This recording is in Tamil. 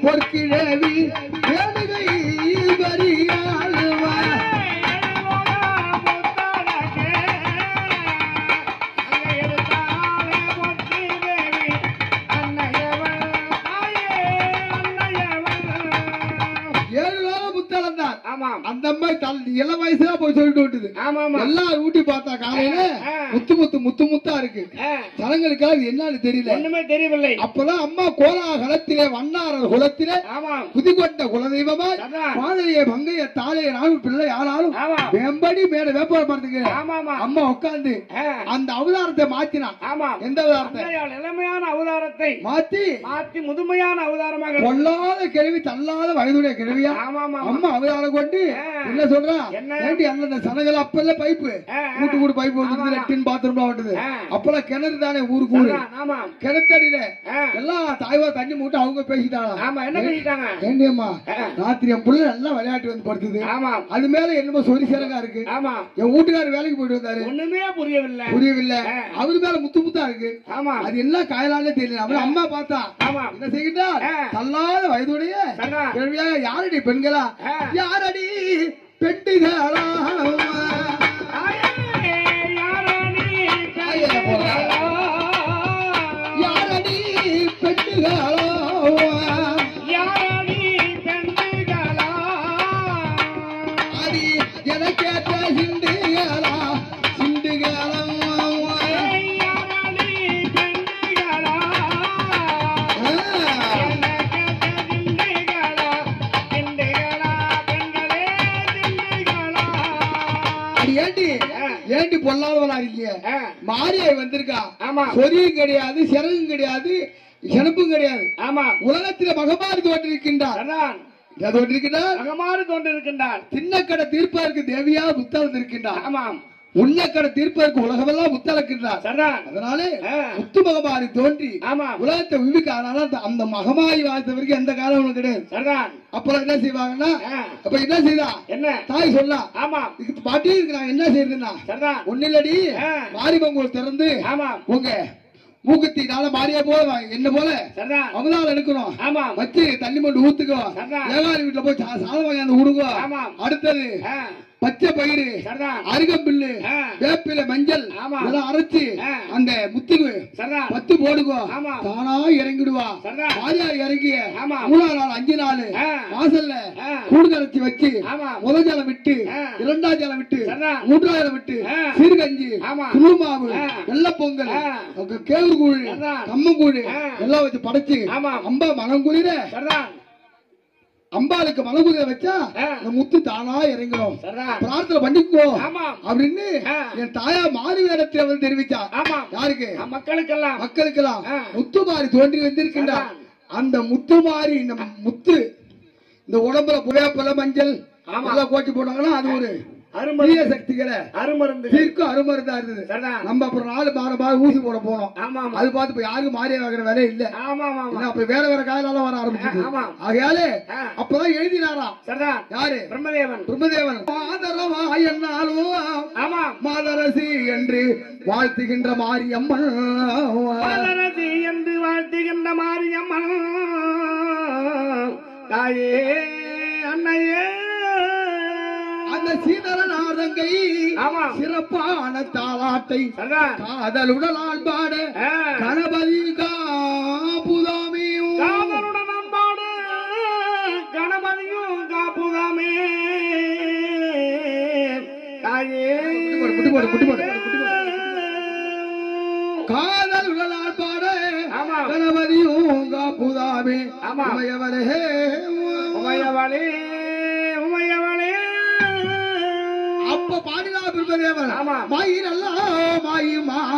பொற்கிழவி வேடுகை வரியாளுவா ஏழு நாள் புத்தளம் தான் ஆமாம் அந்த அம்மா தல் இள வயசுல போய் சொல்லிட்டு விட்டுது ஆமா ஆமா எல்லாம் ஊட்டி பார்த்தா காலையில ஆ. முத்து முத்து முத்து முத்தா இருக்கு ஆ, ஜனங்களுக்காக இது என்னன்னு தெரியல ஒண்ணுமே தெரியவில்லை அப்பதான் அம்மா கோலாகலத்திலே வண்ணாரர் குலத்திலே ஆமாம் புதுக்கொண்ட குலதெய்வமா அதான். பாதைய பங்கைய தாளைய நானும் பிள்ளை ஆனாலும் ஆமாம் வெம்படி மேல வேப்பாடு பார்த்துக்க ஆமா ஆமா அம்மா உட்கார்ந்து ஆ, அந்த அவதாரத்தை மாத்தினான் ஆமாம் எந்த அவதாரத்தை அன்னையால் இளமையான அவதாரத்தை மாத்தி மாற்றி முதுமையான அவதாரமாக கொல்லாத கிழவி தள்ளாத வயதுடைய கிழவியா ஆமா ஆமா ஆமா. அம்மா அவதாரம் கொண்டு ஆ. என்ன சொல்றா என்ன? ஏண்டி அந்த சனங்கள் அப்பல்ல பைப்பு ஆ, ஆ. வீட்டு கூட பைப்பு வந்துருது ஆமா. லெட்டின் பாத்ரூம்லாம் வந்துது ஆ. அப்பெல்லாம் கிணறு தானே ஊருக்கு ஊரு அதான், ஆமாம் கிணத்தடியில ஆ, எல்லாம் தாய்வா தண்ணி மூட்டு அவங்க பேசிட்டாங்க ஆமா என்ன பண்ணிட்டாங்க ஏண்டியம்மா ஆ. ராத்திரி என் புள்ள நல்லா விளையாட்டு வந்து படுத்துது ஆமாம் அது மேல என்னமோ சொரி சிறங்கா இருக்கு ஆமா என் வீட்டுக்காரர் வேலைக்கு போயிட்டு வந்தாரு ஒண்ணுமே புரியவில்லை புரியவில்லை ஆ. அவரு மேல முத்து முத்தா இருக்கு ஆமா அது என்ன காயலாலே தெரியல அவரு அம்மா பார்த்தா ஆமா என்ன செய்கிட்டா ஆ. தள்ளாத வயதுடைய அதான். கேள்வியா யாரடி பெண்களா ஆ. யாரடி பெண்டுகளா ஆயே, யாரானி ஆயே, போடா. யாரடி பெண்டுகளா யாரானி பெண்களா அடி எனக்கேற்ற சிண்டுகளா சிண்டுகளம் ஏய், யாரானி பெண்களா ஆ. அடி ஏண்டி ஏண்டி பொல்லாதவளா இருக்கீங்க மாரியாய் வந்திருக்கா சொரியும் கிடையாது சிறகும் கிடையாது செனப்பும் கிடையாது உலகத்தில மகமாரி தோன்றிருக்கின்றார் யார் தோன்றிருக்கின்றார் கொண்டிருக்கின்றான் திண்ணக்கடை தீர்ப்பாருக்கு தேவியா புத்தகம் இருக்கின்றார் ஆமாம் உன்னக்கடை தீர்ப்பாருக்கு உலகமெல்லாம் முத்தளக்கின்றார் சரிதான் அதனாலே ஆ. முத்து மகமாரி தோன்றி ஆமாம் உலகத்தை விவிக்க அதனால அந்த- அந்த மகமாரி வாழ்த்த வரைக்கும் எந்த காலம் கிடையாது சரிதான் அப்புறம் என்ன செய்வாங்கன்னா ஆ. அப்ப என்ன செய்தா என்ன தாய் சொல்லா ஆமாம் இதுக்கு பாட்டி இருக்கிறாங்க என்ன செய்யுதுன்னா சரிதான் ஒன்னில்லடி ஆ. மாரிமங்கோல் திறந்து ஆமாம் உங்க மூக்குத்தினால மாறிய போல வா- என்ன போல சரிதான் அவதாரம் எடுக்கணும் ஆமாம் வச்சு தண்ணி மண்டு ஊத்துக்கோ சரிதான். ஏகாரி வீட்டுல போய் சா- சாதம் வாங்கி விடுங்க ஆமாம். அடுத்தது ஆ, பச்சை பயிறு சரிதான் அருகம்பில்லு ஆ. வேப்பில மஞ்சள் ஆமா. இதெல்லாம் அரைச்சு ஆ. அந்த முத்துக்கு சரிதான் பத்து போடுகோ ஆமா. தானா இறங்கிடுவா சரிதான். மாரியார் இறங்கிய ஆமா. மூணாவது நாள் அஞ்சு நாள் ஆ. வாசல்ல ஆ. கூடுதலச்சி வச்சு ஆமா. முதல் ஜலம் விட்டு ஆ. இரண்டாம் ஜலம் விட்டு சரிதான். மூன்றாவது ஜலம் விட்டு ஆ. சீர்கஞ்சி ஆமா. குருமாவு ஆ. வெள்ளை பொங்கல் ஆ. அப்புறம் கேவுரு கூழ் சரிதான். கம்மங்கூழ் ஆ. எல்லாம் வச்சு படைச்சு ஆமா. அம்பா மனம் குளிர சரிதான் அம்பாளுக்கு மனம் குளிர வச்சா ஆ. இந்த முத்து தானா இறங்கும் சரிதான் பிரார்த்தனை பண்ணிக்கோ ஆமாம் அப்படின்னு ஆ. என் தாயா மாறி வேடத்தில் வந்து தெரிவிச்சா ஆமாம் யாருக்கு நம் மக்களுக்கெல்லாம் மக்களுக்கெல்லாம் ஆ. முத்துமாரி தோன்றி வந்திருக்கின்றார் அதான். அந்த முத்துமாரி இந்த முத்து இந்த உடம்புல புகைப்பல மஞ்சள் ஆமா. எல்லாம் கோட்டி போட்டாங்கன்னா அது ஒரு தீய அருமருந்து சக்திகளை அருமருந்து தீர்க்கும் அருமருந்தா இருந்தது சரிதான் நம்ம அப்புறம் நாலு மாற மாற ஊசி போட போனோம் ஆமாம் அது பார்த்து இப்ப யாருக்கும் மாறிய வாங்குற வேலை இல்ல ஆமாம் ஆமாம் ஏன்னா அப்ப வேற வேற காயலால வர ஆரம்பிச்சது ஆமா. ஆகையாலே ஆ. அப்பதான் எழுதினாராம் சரிதான் யாரு பிரம்மதேவன் பிரம்மதேவன் மாதரவா என்னாலும் ஆமாம் மாதரசி என்று வாழ்த்துகின்ற மாரியம்மன் பாலரசி என்று வாழ்த்துகின்ற மாரியம்மன் தாயே அன்னையே அந்த சீதரநாதங்கை ஆமாம் சிறப்பான தாளாட்டை சரிதான் காதலுடலால் பாட ஆ. கணபதி காபுதாமியும் காதலுடன் அன்பாடு கணபதியும் காப்புதாமே தாயே குட்டி போடு, குட்டி போடு, குட்டி போடு, காதலுடலால் பாட ஆமாம். கணபதியும் காபுதாமே ஆமாம். உமையவரே உமையவளே உமையவளே அப்ப பாடினா பிரம்மதேவன் ஆமாம். மாயிரல்லா மாயுமா